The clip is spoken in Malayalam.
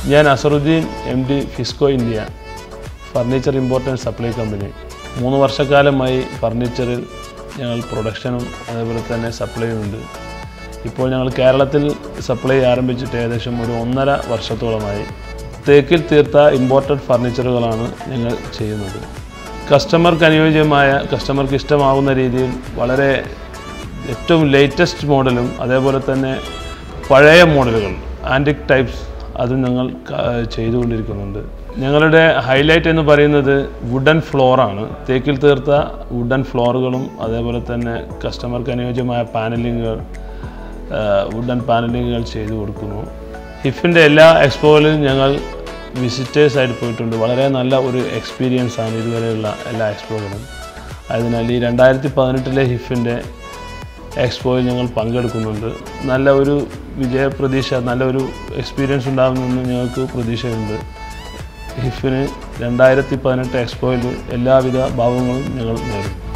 ഞാൻ Azharuddin M D Fisko India furniture important supply company മൂന്ന് വർഷക്കാലമായി ഫർണിച്ചറിൽ ഞങ്ങൾ പ്രൊഡക്ഷനും അതേപോലെ തന്നെ സപ്ലൈയും ഉണ്ട് ഇപ്പോൾ ഞങ്ങൾ കേരളത്തിൽ സപ്ലൈ ആരംഭിച്ചിട്ട് ഏകദേശം ഒരു ഒന്നര വർഷത്തോളമായി തേക്കിൽ തീർത്ത ഇമ്പോർട്ടഡ് ഫർണിച്ചറുകളാണ് ഞങ്ങൾ ചെയ്യുന്നത് കസ്റ്റമർക്ക് അനുയോജ്യമായ കസ്റ്റമർക്ക് ഇഷ്ടമാവുന്ന രീതിയിൽ വളരെ ഏറ്റവും ലേറ്റസ്റ്റ് മോഡലും അതേപോലെ തന്നെ പഴയ മോഡലുകൾ ആൻറ്റിക് ടൈപ്സ് അതും ഞങ്ങൾ ക- ചെയ്തുകൊണ്ടിരിക്കുന്നുണ്ട് ഞങ്ങളുടെ ഹൈലൈറ്റ് എന്ന് പറയുന്നത് വുഡൻ ഫ്ലോറാണ് തേക്കിൽ തീർത്ത വുഡൻ ഫ്ലോറുകളും അതേപോലെ തന്നെ കസ്റ്റമർക്ക് അനുയോജ്യമായ പാനലിങ്ങുകൾ വുഡൻ പാനലിങ്ങുകൾ ചെയ്തു കൊടുക്കുന്നു ഹിഫിൻ്റെ എല്ലാ എക്സ്പോയിലും ഞങ്ങൾ വിസിറ്റേഴ്സ് ആയിട്ട് പോയിട്ടുണ്ട് വളരെ നല്ല ഒരു എക്സ്പീരിയൻസ് ആണ് ഇതുവരെയുള്ള എല്ലാ എക്സ്പോകളും അതിനാൽ ഈ രണ്ടായിരത്തി പതിനെട്ടിലെ ഹിഫിൻ്റെ എക്സ്പോയിൽ ഞങ്ങൾ പങ്കെടുക്കുന്നുണ്ട് നല്ല ഒരു വിജയപ്രതീക്ഷ നല്ലൊരു എക്സ്പീരിയൻസ് ഉണ്ടാകുമെന്ന് ഞങ്ങൾക്ക് പ്രതീക്ഷയുണ്ട് ഹിഫിന് രണ്ടായിരത്തി പതിനെട്ട് എക്സ്പോയിൽ എല്ലാവിധ ഭാവങ്ങളും ഞങ്ങൾ നേടും